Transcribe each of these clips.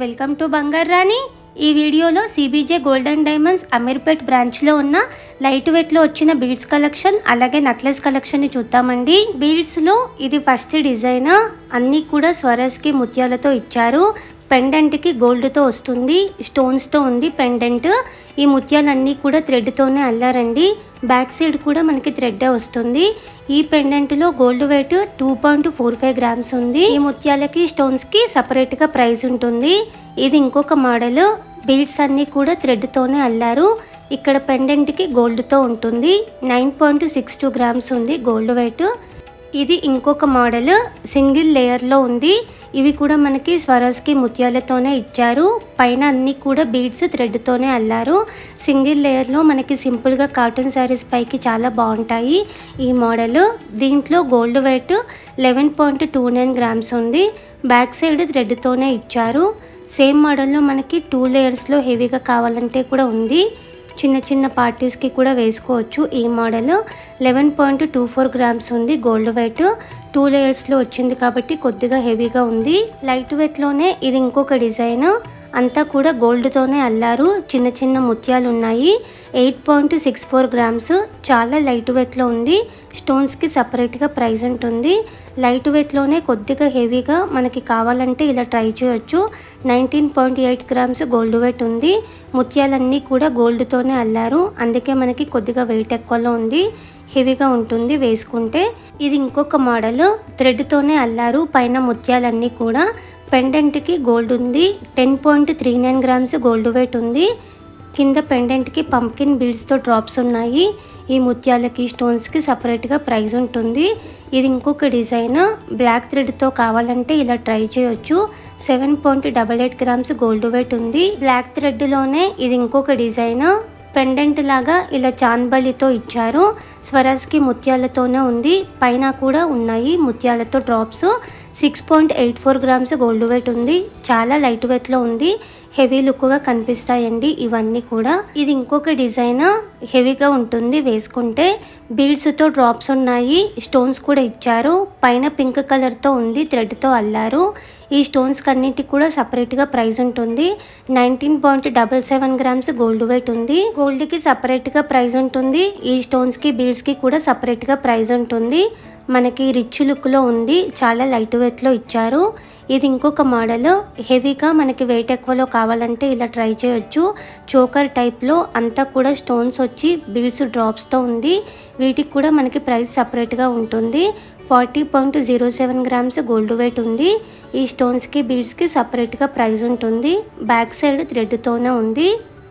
welcome to బంగారు రాణి ఈ వీడియోలో సిబిజే గోల్డెన్ డైమండ్స్ అమీర్పేట్ బ్రాంచ్లో ఉన్న లైట్ వెయిట్లో వచ్చిన బీడ్స్ కలెక్షన్ అలాగే నక్లెస్ కలెక్షన్ని చూద్దామండి బీడ్స్లో ఇది ఫస్ట్ డిజైన్ అన్నీ కూడా స్వరస్కి ముత్యాలతో ఇచ్చారు పెండెంట్కి గోల్డ్తో వస్తుంది స్టోన్స్తో ఉంది పెండెంట్ ఈ ముత్యాలన్నీ కూడా థ్రెడ్తోనే అల్లారండి బ్యాక్ సైడ్ కూడా మనకి థ్రెడ్డే వస్తుంది ఈ పెండెంట్లో gold weight two point four five grams ఉంది ఈ ముత్యాలకి స్టోన్స్కి సపరేట్గా ప్రైస్ ఉంటుంది ఇది ఇంకొక మోడల్ బీడ్స్ అన్నీ కూడా థ్రెడ్తోనే అల్లారు ఇక్కడ పెండెంట్కి గోల్డ్తో ఉంటుంది nine point six two grams ఉంది గోల్డ్ వెయిట్ ఇది ఇంకొక మోడల్ సింగిల్ లేయర్లో ఉంది ఇవి కూడా మనకి స్వరస్కి ముత్యాలతోనే ఇచ్చారు పైన అన్ని కూడా బీడ్స్ థ్రెడ్తోనే అల్లారు సింగిల్ లేయర్లో మనకి సింపుల్గా కాటన్ శారీస్ పైకి చాలా బాగుంటాయి ఈ మోడల్ దీంట్లో gold weight eleven point two nine grams ఉంది బ్యాక్ సైడ్ థ్రెడ్తోనే ఇచ్చారు సేమ్ మోడల్లో మనకి టూ లేయర్స్లో హెవీగా కావాలంటే కూడా ఉంది చిన్న చిన్న పార్టీస్కి కూడా వేసుకోవచ్చు ఈ model eleven point two four grams ఉంది గోల్డ్ వెయిట్ టూ లేయర్స్లో వచ్చింది కాబట్టి కొద్దిగా హెవీగా ఉంది లైట్ వెయిట్లోనే ఇది ఇంకొక డిజైన్ అంతా కూడా గోల్డ్తోనే అల్లారు చిన్న చిన్న ముత్యాలు ఉన్నాయి eight point six four grams చాలా లైట్ వెయిట్లో ఉంది స్టోన్స్కి సపరేట్గా ప్రైస్ ఉంటుంది లైట్ వెయిట్లోనే కొద్దిగా హెవీగా మనకి కావాలంటే ఇలా ట్రై చేయొచ్చు nineteen point eight grams gold weight ఉంది ముత్యాలన్నీ కూడా గోల్డ్తోనే అల్లారు అందుకే మనకి కొద్దిగా వెయిట్ ఎక్కువలో ఉంది హెవీగా ఉంటుంది వేసుకుంటే ఇది ఇంకొక మోడల్ థ్రెడ్తోనే అల్లారు పైన ముత్యాలన్నీ కూడా పెండెంట్కి గోల్డ్ ఉంది ten point three nine grams gold weight ఉంది కింద పెండెంట్కి పంకిన్ బీడ్స్తో డ్రాప్స్ ఉన్నాయి ఈ ముత్యాలకి స్టోన్స్కి సపరేట్గా ప్రైస్ ఉంటుంది ఇది ఇంకొక డిజైన్ బ్లాక్ థ్రెడ్తో కావాలంటే ఇలా ట్రై చేయొచ్చు seven point double eight grams gold weight ఉంది బ్లాక్ థ్రెడ్లోనే ఇది ఇంకొక డిజైన్ పెండెంట్ లాగా ఇలా చాన్బలితో ఇచ్చారు స్వరాజ్కి ముత్యాలతోనే ఉంది పైన కూడా ఉన్నాయి ముత్యాలతో drops six point eight four grams gold weight ఉంది చాలా లైట్ వెయిట్లో ఉంది హెవీ లుక్గా కనిపిస్తాయండి ఇవన్నీ కూడా ఇది ఇంకొక డిజైన్ హెవీగా ఉంటుంది వేసుకుంటే బీడ్స్తో డ్రాప్స్ ఉన్నాయి స్టోన్స్ కూడా ఇచ్చారు పైన పింక్ కలర్తో ఉంది థ్రెడ్తో అల్లారు ఈ స్టోన్స్ కన్నిటికి కూడా సపరేట్గా ప్రైస్ ఉంటుంది nineteen point double seven grams gold weight ఉంది గోల్డ్కి సపరేట్గా ప్రైస్ ఉంటుంది ఈ స్టోన్స్కి బీడ్స్కి కూడా సపరేట్గా ప్రైస్ ఉంటుంది మనకి రిచ్ లుక్లో ఉంది చాలా లైట్ వెయిట్లో ఇచ్చారు ఇది ఇంకొక మోడల్ హెవీగా మనకి వెయిట్ ఎక్కువలో కావాలంటే ఇలా ట్రై చేయొచ్చు చోకర్ టైప్లో అంతా కూడా స్టోన్స్ వచ్చి బీడ్స్ డ్రాప్స్తో ఉంది వీటికి కూడా మనకి ప్రైస్ సపరేట్గా ఉంటుంది forty point zero seven grams gold weight ఉంది ఈ స్టోన్స్కి బీడ్స్కి సపరేట్గా ప్రైస్ ఉంటుంది బ్యాక్ సైడ్ థ్రెడ్తోనే ఉంది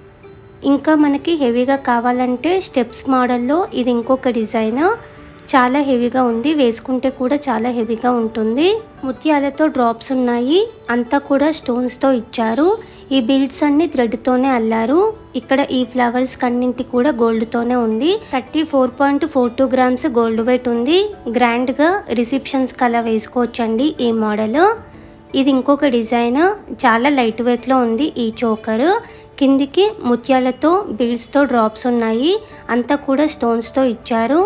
ఇంకా మనకి హెవీగా కావాలంటే స్టెప్స్ మోడల్లో ఇది ఇంకొక డిజైన్ చాలా హెవీగా ఉంది వేసుకుంటే కూడా చాలా హెవీగా ఉంటుంది ముత్యాలతో డ్రాప్స్ ఉన్నాయి అంతా కూడా స్టోన్స్తో ఇచ్చారు ఈ బీడ్స్ అన్ని థ్రెడ్తోనే అల్లారు ఇక్కడ ఈ ఫ్లవర్స్ కన్నింటి కూడా గోల్డ్తోనే ఉంది thirty four point four two grams gold weight ఉంది గ్రాండ్గా రిసెప్షన్స్కి అలా వేసుకోవచ్చండి ఈ మోడల్ ఇది ఇంకొక డిజైన్ చాలా లైట్ వెయిట్లో ఉంది ఈ చోకర్ కిందికి ముత్యాలతో బీడ్స్తో డ్రాప్స్ ఉన్నాయి అంతా కూడా స్టోన్స్తో ఇచ్చారు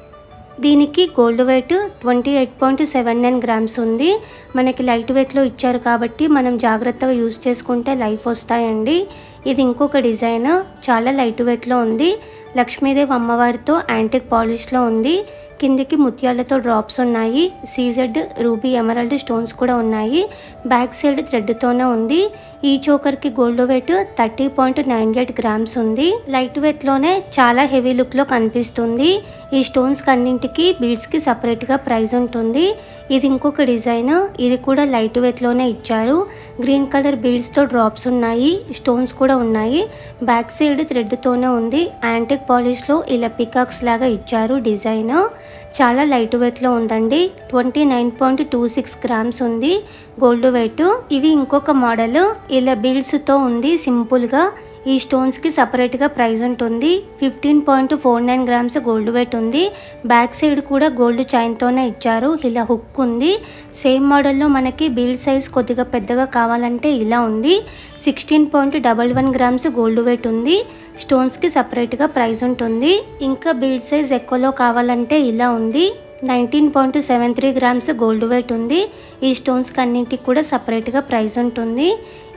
దీనికి gold weight twenty eight point seven nine grams ఉంది మనకి లైట్ వెయిట్లో ఇచ్చారు కాబట్టి మనం జాగ్రత్తగా యూజ్ చేసుకుంటే లైఫ్ వస్తాయండి ఇది ఇంకొక డిజైన్ చాలా లైట్ వెయిట్లో ఉంది లక్ష్మీదేవి అమ్మవారితో యాంటిక్ పాలిష్లో ఉంది కిందికి ముత్యాలతో డ్రాప్స్ ఉన్నాయి సీజెడ్ రూబీ ఎమరల్డ్ స్టోన్స్ కూడా ఉన్నాయి బ్యాక్ సైడ్ థ్రెడ్తోనే ఉంది ఈ చోకర్కి gold weight thirty point nine eight grams ఉంది లైట్ వెయిట్లోనే చాలా హెవీ లుక్లో కనిపిస్తుంది ఈ స్టోన్స్ కన్నింటికి బీడ్స్కి సపరేట్గా ప్రైస్ ఉంటుంది ఇది ఇంకొక డిజైన్ ఇది కూడా లైట్ వెయిట్లోనే ఇచ్చారు గ్రీన్ కలర్ బీడ్స్తో డ్రాప్స్ ఉన్నాయి స్టోన్స్ కూడా ఉన్నాయి బ్యాక్ సైడ్ థ్రెడ్తోనే ఉంది యాంటిక్ పాలిష్లో ఇలా పికాక్స్ లాగా ఇచ్చారు డిజైన్ చాలా లైట్ వెయిట్లో ఉందండి twenty nine point two six grams ఉంది గోల్డ్ వెయిట్ ఇవి ఇంకొక మోడల్ ఇలా బీడ్స్తో ఉంది సింపుల్గా ఈ స్టోన్స్కి సపరేట్గా ప్రైస్ ఉంటుంది fifteen point four nine grams gold weight ఉంది బ్యాక్ సైడ్ కూడా గోల్డ్ చైన్తోనే ఇచ్చారు ఇలా హుక్ ఉంది సేమ్ మోడల్లో మనకి బీడ్ సైజ్ కొద్దిగా పెద్దగా కావాలంటే ఇలా ఉంది sixteen point double one grams gold weight ఉంది స్టోన్స్కి సపరేట్గా ప్రైస్ ఉంటుంది ఇంకా బీడ్ సైజ్ ఎక్కువలో కావాలంటే ఇలా ఉంది nineteen point seven three grams gold weight ఉంది ఈ స్టోన్స్ అన్నింటికి కూడా సపరేట్గా ప్రైస్ ఉంటుంది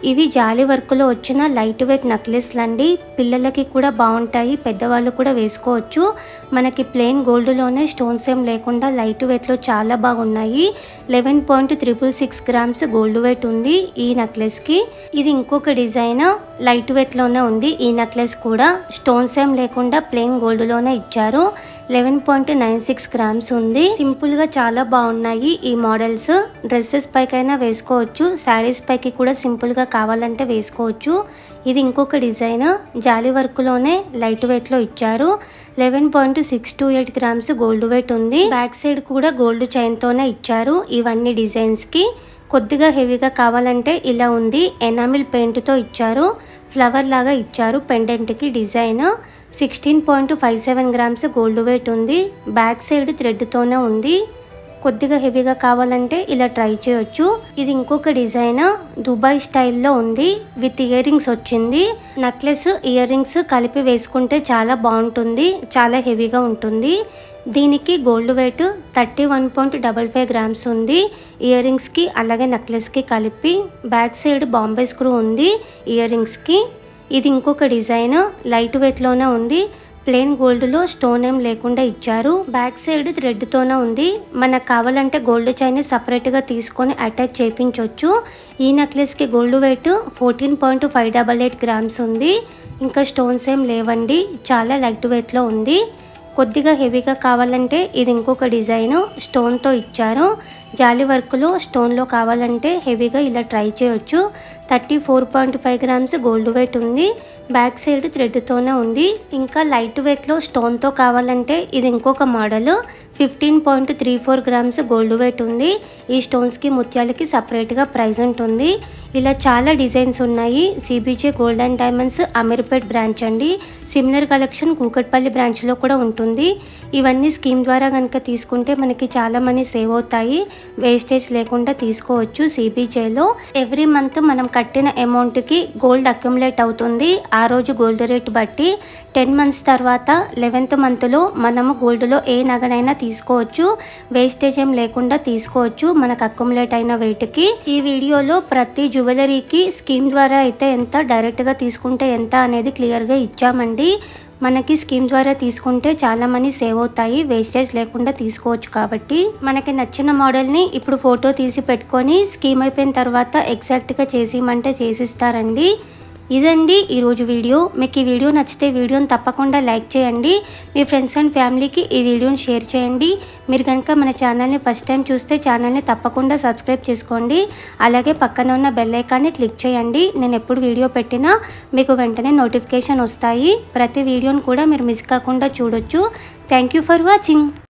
ఇవి జాలి వర్క్లో వచ్చిన లైట్ వెయిట్ నెక్లెస్లు అండి పిల్లలకి కూడా బాగుంటాయి పెద్దవాళ్ళు కూడా వేసుకోవచ్చు మనకి ప్లెయిన్ గోల్డ్లోనే స్టోన్స్ ఏం లేకుండా లైట్ వెయిట్లో చాలా బాగున్నాయి eleven point triple six grams gold weight ఉంది ఈ నెక్లెస్కి ఇది ఇంకొక డిజైన్ లైట్ వెయిట్లోనే ఉంది ఈ నెక్లెస్ కూడా స్టోన్స్ ఏం లేకుండా ప్లెయిన్ గోల్డ్లోనే ఇచ్చారు eleven point nine six grams ఉంది సింపుల్గా చాలా బాగున్నాయి ఈ మోడల్స్ డ్రెస్సెస్ పైకైనా వేసుకోవచ్చు శారీస్ పైకి కూడా సింపుల్గా కావాలంటే వేసుకోవచ్చు ఇది ఇంకొక డిజైన్ జాలి వర్క్లోనే లైట్ వెయిట్లో ఇచ్చారు eleven point six two eight grams gold weight ఉంది బ్యాక్ సైడ్ కూడా గోల్డ్ చైన్తోనే ఇచ్చారు ఇవన్నీ డిజైన్స్కి కొద్దిగా హెవీగా కావాలంటే ఇలా ఉంది ఎనామిల్ పెయింట్తో ఇచ్చారు ఫ్లవర్ లాగా ఇచ్చారు పెండెంట్కి design sixteen point five seven grams gold weight ఉంది బ్యాక్ సైడ్ థ్రెడ్తోనే ఉంది కొద్దిగా హెవీగా కావాలంటే ఇలా ట్రై చేయొచ్చు ఇది ఇంకొక డిజైన్ దుబాయ్ స్టైల్లో ఉంది విత్ ఇయర్ రింగ్స్ వచ్చింది నెక్లెస్ ఇయర్ రింగ్స్ కలిపి వేసుకుంటే చాలా బాగుంటుంది చాలా హెవీగా ఉంటుంది దీనికి gold weight thirty one point double five grams ఉంది ఇయర్ రింగ్స్కి అలాగే నెక్లెస్కి కలిపి బ్యాక్ సైడ్ బాంబే స్క్రూ ఉంది ఇయర్ రింగ్స్కి ఇది ఇంకొక డిజైన్ లైట్ వెయిట్లోనే ఉంది ప్లెయిన్ గోల్డ్లో స్టోన్ ఏం లేకుండా ఇచ్చారు బ్యాక్ సైడ్ థ్రెడ్తోనే ఉంది మనకు కావాలంటే గోల్డ్ చైన్ సపరేట్గా తీసుకొని అటాచ్ చేయించవచ్చు ఈ నెక్లెస్కి gold weight fourteen point five double eight grams ఉంది ఇంకా స్టోన్స్ ఏం లేవండి చాలా లైట్ వెయిట్లో ఉంది కొద్దిగా హెవీగా కావాలంటే ఇది ఇంకొక డిజైన్ స్టోన్తో ఇచ్చారు జాలి వర్క్లో స్టోన్లో కావాలంటే హెవీగా ఇలా ట్రై చేయొచ్చు thirty four point five grams gold weight ఉంది బ్యాక్ సైడ్ థ్రెడ్తోనే ఉంది ఇంకా లైట్ వెయిట్లో స్టోన్తో కావాలంటే ఇది ఇంకొక model fifteen point three four grams gold weight ఉంది ఈ స్టోన్స్కి ముత్యాలకి సపరేట్గా ప్రైస్ ఉంటుంది ఇలా చాలా డిజైన్స్ ఉన్నాయి CBJ Gold and Diamonds Ameerpet branch అండి సిమిలర్ కలెక్షన్ కూకట్పల్లి బ్రాంచ్లో కూడా ఉంటుంది ఇవన్నీ స్కీమ్ ద్వారా కనుక తీసుకుంటే మనకి చాలా మనీ సేవ్ అవుతాయి వేస్టేజ్ లేకుండా తీసుకోవచ్చు సిబిజేలో ఎవ్రీ మంత్ మనం కట్టిన అమౌంట్కి గోల్డ్ అక్యుములేట్ అవుతుంది ఆ రోజు గోల్డ్ రేట్ బట్టి టెన్ మంత్స్ తర్వాత లెవెన్త్ మంత్లో మనము గోల్డ్లో ఏ నగనైనా తీసుకోవచ్చు వేస్టేజ్ ఏం లేకుండా తీసుకోవచ్చు మనకు అక్యుములేట్ అయిన వెయిట్కి ఈ వీడియోలో ప్రతి జ్యువెలరీకి స్కీమ్ ద్వారా అయితే ఎంత డైరెక్ట్గా తీసుకుంటే ఎంత అనేది క్లియర్గా ఇచ్చామండి మనకి స్కీమ్ ద్వారా తీసుకుంటే చాలా మనీ సేవ్ అవుతాయి వేస్టేజ్ లేకుండా తీసుకోవచ్చు కాబట్టి మనకి నచ్చిన మోడల్ని ఇప్పుడు ఫోటో తీసి పెట్టుకొని స్కీమ్ అయిపోయిన తర్వాత ఎగ్జాక్ట్గా చేసిమంటే చేసిస్తారండి ఇదండి ఈరోజు వీడియో మీకు ఈ వీడియో నచ్చితే వీడియోని తప్పకుండా లైక్ చేయండి మీ ఫ్రెండ్స్ అండ్ ఫ్యామిలీకి ఈ వీడియోని షేర్ చేయండి మీరు కనుక మన ఛానల్ని ఫస్ట్ టైం చూస్తే ఛానల్ని తప్పకుండా సబ్స్క్రైబ్ చేసుకోండి అలాగే పక్కన ఉన్న బెల్ ఐకాన్ని క్లిక్ చేయండి నేను ఎప్పుడు వీడియో పెట్టినా మీకు వెంటనే నోటిఫికేషన్ వస్తాయి ప్రతి వీడియోని కూడా మీరు మిస్ కాకుండా చూడొచ్చు థ్యాంక్ యూ ఫర్ వాచింగ్